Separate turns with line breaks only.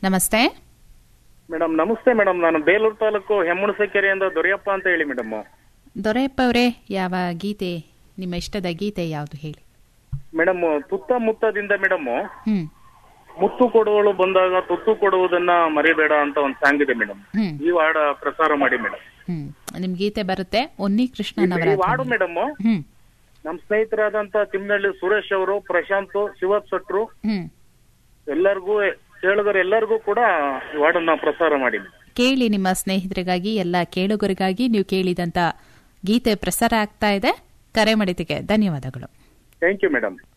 ನಮಸ್ತೆ
ಮೇಡಮ್ ನಮಸ್ತೆ ಮೇಡಮ್ ನಾನು ಬೇಲೂರು ತಾಲೂಕು ಹೆಮ್ಮಣಸಕೆರೆಯಿಂದ ದೊರೆಯಪ್ಪ ಅಂತ ಹೇಳಿ ಮೇಡಮ್
ದೊರೆಯಪ್ಪ ಅವರೇ ಯಾವ ಗೀತೆ ನಿಮ್ಮ ಇಷ್ಟದ ಗೀತೆ ಯಾವುದು ಹೇಳಿ
ಮೇಡಮ್ ತುತ್ತ ಮುತ್ತದಿಂದ ಮೇಡಮ್
ಹ್ಮ್
ಮುತ್ತು ಕೊಡುವಳು ಬಂದಾಗ ತುತ್ತು ಕೊಡುವುದನ್ನ ಮರಿಬೇಡ ಅಂತ ಒಂದು ಸಾಂಗ್ ಇದೆ ಮೇಡಮ್
ಹ್ಮ್
ಈ ಹಾಡ ಪ್ರಸಾರ ಮಾಡಿ ಮೇಡಮ್
ಹ್ಮ್ ನಿಮ್ ಗೀತೆ ಬರುತ್ತೆ ಒನ್ನಿ ಕೃಷ್ಣನವರ
ಈ ಹಾಡು ಮೇಡಮ್
ಹ್ಮ್
ನಮ್ಮ ಸ್ನೇಹಿತರಾದಂತ ತಿಮ್ಮನಹಳ್ಳಿ ಸುರೇಶ್ ಅವರು ಪ್ರಶಾಂತ್ ಶಿವಪ್ ಶೆಟ್ರು
ಹ್ಮ್
ಎಲ್ಲರಿಗೂ ಕೇಳುಗರು ಎಲ್ಲರಿಗೂ ಕೂಡ ಈ ಹಾಡನ್ನ ಪ್ರಸಾರ ಮಾಡಿ
ಕೇಳಿ ನಿಮ್ಮ ಸ್ನೇಹಿತರಿಗಾಗಿ ಎಲ್ಲ ಕೇಳುಗರಿಗಾಗಿ ನೀವು ಕೇಳಿದಂತ ಗೀತೆ ಪ್ರಸಾರ ಆಗ್ತಾ ಇದೆ ಕರೆ ಮಾಡಿದ್ದಕ್ಕೆ ಧನ್ಯವಾದಗಳು
ಥ್ಯಾಂಕ್ ಯು ಮೇಡಮ್